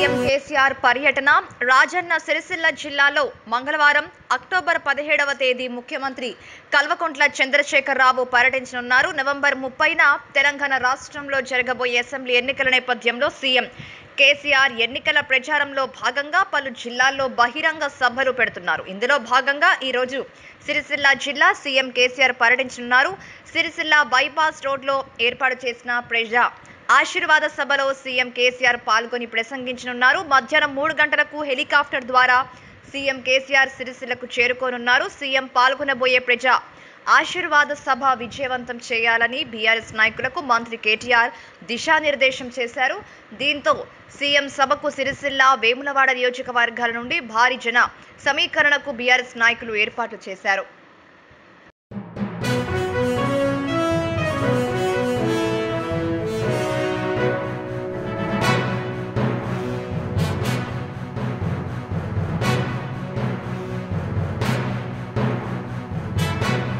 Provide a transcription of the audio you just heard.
CM KCR పర్యటన రాజన్న సిరిసిల్ల జిల్లాలో మంగళవారం అక్టోబర్ పదిహేడవ తేదీ ముఖ్యమంత్రి కల్వకుంట్ల చంద్రశేఖరరావు పర్యటించనున్నారు నవంబర్ ముప్పైన తెలంగాణ రాష్ట్రంలో జరగబోయే అసెంబ్లీ ఎన్నికల నేపథ్యంలో సీఎం కేసీఆర్ ఎన్నికల ప్రచారంలో భాగంగా పలు జిల్లాల్లో బహిరంగ సభలు పెడుతున్నారు ఇందులో భాగంగా ఈ రోజు సిరిసిల్ల జిల్లా సీఎం కేసీఆర్ పర్యటించనున్నారు సిరిసిల్ల బైపాస్ రోడ్లో ఏర్పాటు చేసిన ప్రజా ఆశీర్వాద సభలో సీఎం కేసీఆర్ పాల్గొని ప్రసంగించనున్నారు మధ్యాహ్నం మూడు గంటలకు హెలికాప్టర్ ద్వారా సీఎం కేసీఆర్ సిరిసిల్లకు చేరుకోనున్నారు సీఎం పాల్గొనబోయే ప్రజా ఆశీర్వాద సభ విజయవంతం చేయాలని బీఆర్ఎస్ నాయకులకు మంత్రి కేటీఆర్ దిశానిర్దేశం చేశారు దీంతో సీఎం సభకు సిరిసిల్ల వేములవాడ నియోజకవర్గాల నుండి భారీ జన సమీకరణకు బీఆర్ఎస్ నాయకులు ఏర్పాట్లు చేశారు